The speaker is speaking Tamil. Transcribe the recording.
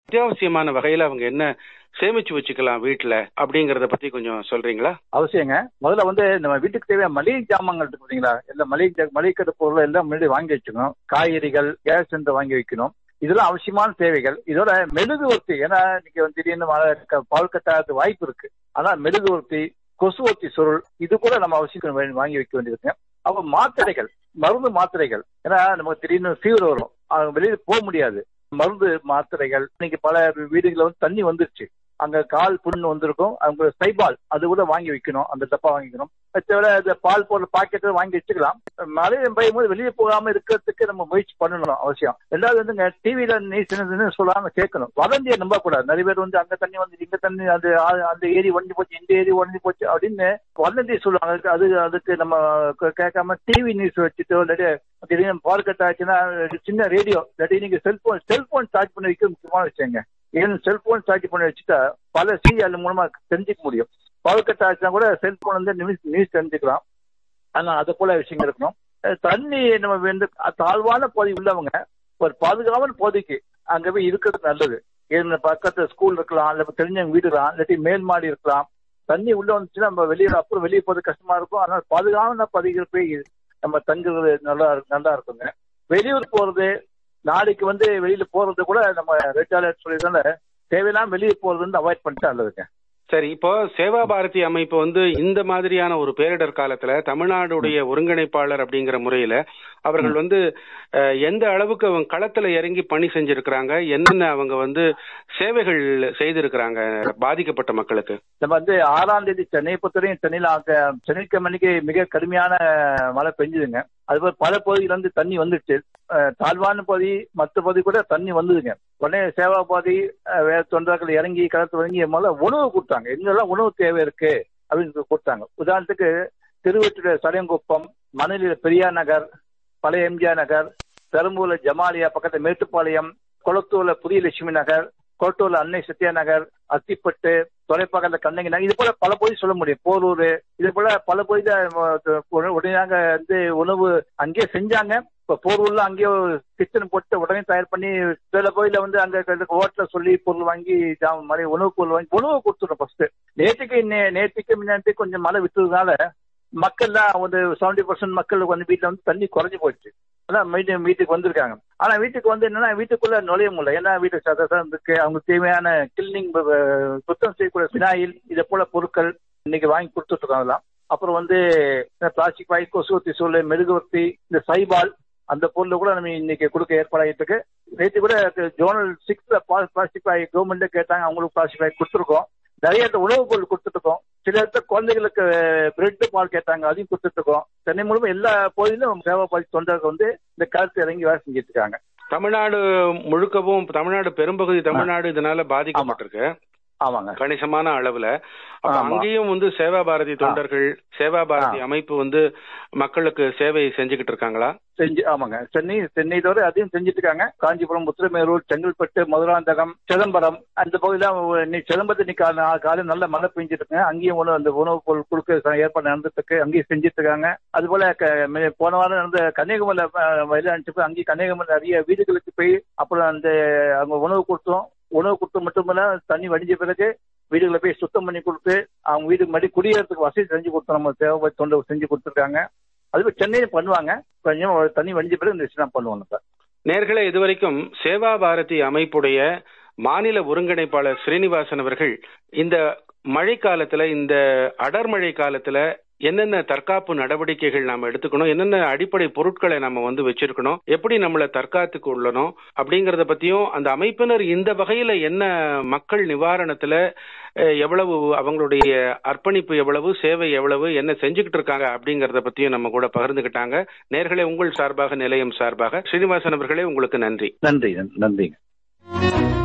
அத்தியாவசியமான வகையில அவங்க என்ன சேமிச்சு வச்சுக்கலாம் வீட்டுல அப்படிங்கறத பத்தி கொஞ்சம் சொல்றீங்களா அவசியங்க முதல்ல வந்து நம்ம வீட்டுக்கு தேவையான மளிகை ஜாமான்கள் இருக்கு பார்த்தீங்களா எல்லாம் மளிகை ஜா- மளிகை கடை பொருள் எல்லாம் முன்னாடி வாங்கி வச்சுக்கணும் காய்கறிகள் கேஸ் சிலிண்டர் வாங்கி வைக்கணும் இதெல்லாம் அவசியமான தேவைகள் இதோட மெழுகுவர்த்தி ஏன்னா இன்னைக்கு வந்து திடீர்னு மழை க- பால் கட்டாத வாய்ப்பு இருக்கு ஆனா மெழுகுவர்த்தி கொசுவர்த்தி சுருள் இது கூட நம்ம அவசியம் வே- வாங்கி வைக்க வேண்டியிருக்குங்க அப்ப மாத்திரைகள் மருந்து மாத்திரைகள் ஏன்னா நமக்கு திடீர்னு ஃபீவர் வரும் அவங்க வெளியில போக முடியாது மருந்து மாத்திரைகள் இன்னைக்கு பல வீடுகளில் வந்து தண்ணி வந்துருச்சு அங்க கால் புண்ணு வந்திருக்கும் அவங்க சைபால் அது கூட வாங்கி வைக்கணும் அந்த டப்பா வாங்கிக்கணும் தவிர இந்த பால் போடுற பாக்கெட் வாங்கி வச்சுக்கலாம் மழை பெய்யும் போது வெளியே போகாம இருக்கிறதுக்கு நம்ம முயற்சி பண்ணணும் அவசியம் ரெண்டாவது வந்துங்க டிவியில நீ சொல்லாம கேட்கணும் வதந்தியை நம்ப கூடாது நிறைய பேர் வந்து அங்க தண்ணி வந்து இங்க தண்ணி அது ஆ- அந்த ஏரி ஒழிஞ்சு போச்சு இந்த ஏரி ஒழிஞ்சு போச்சு அப்படின்னு வதந்தி சொல்லுவாங்க அதுக்கு- அது அதுக்கு நம்ம கே- கேட்காம டிவி நியூஸ் வச்சுட்டோ இல்லாட்டி திடீர்னு பால் கட் ஆச்சுன்னா சின்ன ரேடியோ இல்லாட்டி நீங்க செல்போன் செல்போன் சார்ஜ் பண்ணி வைக்க முக்கியமான விஷயங்க ஏன் செல்போன் சார்ஜ் பண்ணி வச்சுட்டா பல சீரியல் மூலமா தெரிஞ்சுக்க முடியும் பவர் கட் ஆச்சுன்னா கூட செல்போன் வந்து நியூஸ் நியூஸ் தெரிஞ்சுக்கலாம் ஆனா அது போல விஷயங்கள் இருக்கணும் அஹ் தண்ணி நம்ம வந்து தாழ்வான பகுதி உள்ளவங்க ஒரு பாதுகாப்பான பகுதிக்கு அங்க போய் இருக்கிறது நல்லது ஏன்னா பக்கத்துல ஸ்கூல் இருக்கலாம் இல்ல தெரிஞ்சவங்க வீடு இருக்கலாம் இல்லாட்டி மேல் மாடி இருக்கலாம் தண்ணி உள்ள வந்துச்சுன்னா நம்ம வெளியே அப்புறம் வெளியே போறது கஷ்டமா இருக்கும் அதனால பாதுகாப்பான பகுதிகள் போய் நம்ம தங்குறது நல்லா இருக்கு- நல்லா இருக்குங்க வெளியூர் போறது நாளைக்கு வந்து வெளியில போறது கூட நம்ம ரெட் அலர்ட் சொல்லியிருந்தால தேவையில்லாம வெளியே போறது வந்து அவாய்ட் பண்ணிட்டு நல்லதுங்க சரி இப்போ சேவா பாரதி அமைப்பு வந்து இந்த மாதிரியான ஒரு பேரிடர் காலத்துல தமிழ்நாடுடைய ஒருங்கிணைப்பாளர் அப்படிங்கிற முறையில அவர்கள் வந்து அஹ், எந்த அளவுக்கு அவங்க களத்துல இறங்கி பணி செஞ்சிருக்கிறாங்க என்னென்ன அவங்க வந்து சேவைகள் செய்திருக்கிறாங்க பாதிக்கப்பட்ட மக்களுக்கு நம்ம வந்து ஆறாம் தேதி சென்னை பொறுத்தவரையும் சென்னையில அங்க சனிக்கிழமைக்கு மிக கடுமையான மழை பெஞ்சுதுங்க அதுபோல் பல பகுதியில வந்து தண்ணி வந்துடுச்சு அஹ், தாழ்வான பகுதி மற்ற பகுதி கூட தண்ணி வந்ததுங்க உடனே சேவா பாதி அஹ், வேற தொண்டர்கள் இறங்கி களத்து இறங்கி முதல்ல உணவு கொடுத்தாங்க எங்கெல்லாம் உணவு தேவை இருக்கு அப்படின்னு சொல்லி கொடுத்தாங்க உதாரணத்துக்கு திருவெற்றில சடையங்குப்பம் மணலில பெரியார் நகர் பழைய எம்ஜிஆர் நகர் பெரம்பூர்ல ஜமாலியா பக்கத்துல மேட்டுப்பாளையம் கொளத்தூர்ல புதிய லட்சுமி நகர் கோட்டூர்ல அன்னை சத்யா நகர் அத்திப்பட்டு தொலைப்பகல்ல கண்ணகி நகர் இது போல பல பகுதி சொல்ல முடியும் போரூர் இது போல பல பகுதியில உடனே வந்து உணவு அங்கேயே செஞ்சாங்க இப்ப போரூர்ல அங்கேயே கிச்சன் போட்டு உடனே தயார் பண்ணி சில கோயில வந்து அங்க ஹோட்டல சொல்லி பொருள் வாங்கி ஜாம் மாதிரி உணவு பொருள் வாங்கி உணவு கொடுத்துட்டோம் ஃபர்ஸ்ட் நேற்றுக்கு நே- நேற்றுக்கு முன்னாடி கொஞ்சம் மழை விட்டதுனால மக்கள்லாம் ஒரு செவன்டி பர்சன்ட் மக்கள் வந்து வீட்டுல வந்து தண்ணி குறைஞ்சு போயிடுச்சு அதான் மீண்டும் வீட்டுக்கு வந்திருக்காங்க ஆனா வீட்டுக்கு வந்து என்னன்னா வீட்டுக்குள்ள நுழைய முடியல ஏன்னா வீட்டுக்கு சதசம் இருக்கு அவங்களுக்கு தேவையான கிளீனிங் சுத்தம் செய்யக்கூடிய பினாயில் இதை போல பொருட்கள் இன்னைக்கு வாங்கி கொடுத்துட்டு இருக்கோம் அதெல்லாம் அப்புறம் வந்து பிளாஸ்டிக் வாய் கொசுவத்தி சூழல் மெழுகுவர்த்தி இந்த சைபால் அந்த பொருள் கூட நம்ம இன்னைக்கு கொடுக்க ஏற்பாடாகிட்டு இருக்கு நேற்று கூட ஜோனல் சிக்ஸ்ல பிளாஸ்டிக் வாய் கவர்மெண்ட்டே கேட்டாங்க அவங்களுக்கு பிளாஸ்டிக் வாய் கொடுத்துருக்கோம் நிறைய இடத்துல உணவுப் பொருள் கொடுத்துட்டு இருக்கோம் சில இடத்துல குழந்தைகளுக்கு பிரெட் பால் கேட்டாங்க அதையும் கொடுத்துட்டு இருக்கோம் சென்னை மூலமா எல்லா பகுதியிலும் சேவா பாதி தொண்டர்கள் வந்து இந்த கருத்து இறங்கி வேலை செஞ்சுட்டு இருக்காங்க தமிழ்நாடு முழுக்கவும் தமிழ்நாடு பெரும்பகுதி தமிழ்நாடு இதனால பாதிக்கப்பட்டிருக்கு ஆமாங்க கணிசமான அளவுல அப்ப ஆமா. அங்கேயும் வந்து சேவா பாரதி தொண்டர்கள் சேவா பாரதி அமைப்பு வந்து மக்களுக்கு சேவை செஞ்சுக்கிட்டு இருக்காங்களா செஞ்சு ஆமாங்க சென்னை சென்னை தவிர அதையும் செஞ்சுட்டு இருக்காங்க காஞ்சிபுரம் உத்திரமேரூர் செங்கல்பட்டு மதுராந்தகம் சிதம்பரம் அந்த பகுதியில நீ சிதம்பரத்து நீ காலையில் நல்ல மழை பெஞ்சிட்டு இருக்குங்க அங்கேயும் ஒன்று அந்த உணவுப் பொருள் கொடுக்க ஏற்பாடு நடந்துட்டு இருக்கு அங்கேயும் செஞ்சுட்டு இருக்காங்க அது போல க- மே- போன வாரம் நடந்த கன்னியாகுமரியில அஹ், வயல அனுப்பிச்சு போய் அங்கேயும் கன்னியாகுமரி நிறைய வீடுகளுக்கு போய் அப்புறம் அந்த அவங்க உணவு கொடுத்தோம் உணவு கொடுத்து மட்டுமல்ல தண்ணி வடிஞ்ச பிறகு வீடுகளை போய் சுத்தம் பண்ணி கொடுத்து அவங்க வீட்டுக்கு மறுபடி குடியேறதுக்கு வசதி செஞ்சு கொடுத்தோம் நம்ம தேவை தொண்டை செஞ்சு கொடுத்துருக்காங்க அது போய் சென்னையில் பண்ணுவாங்க கொஞ்சம் தண்ணி வடிஞ்ச பிறகு இந்த விஷயம் பண்ணுவாங்க சார் நேர்களே இதுவரைக்கும் சேவா பாரதி அமைப்புடைய மாநில ஒருங்கிணைப்பாளர் ஸ்ரீனிவாசன் அவர்கள் இந்த மழை காலத்துல இந்த அடர்மழை காலத்துல என்னென்ன தற்காப்பு நடவடிக்கைகள் நாம எடுத்துக்கணும் என்னென்ன அடிப்படை பொருட்களை நம்ம வந்து வச்சிருக்கணும் எப்படி நம்மளை தற்காத்து கொள்ளணும் அப்படிங்கறத பத்தியும் அந்த அமைப்பினர் இந்த வகையில என்ன மக்கள் நிவாரணத்துல அஹ், எவ்வளவு அவங்களுடைய அர்ப்பணிப்பு எவ்வளவு சேவை எவ்வளவு என்ன செஞ்சுக்கிட்டு இருக்காங்க அப்படிங்கறத பத்தியும் நம்ம கூட பகிர்ந்துகிட்டாங்க நேர்களே உங்கள் சார்பாக நிலையம் சார்பாக ஸ்ரீனிவாசன் அவர்களே உங்களுக்கு நன்றி நன்றி நன்றிங்க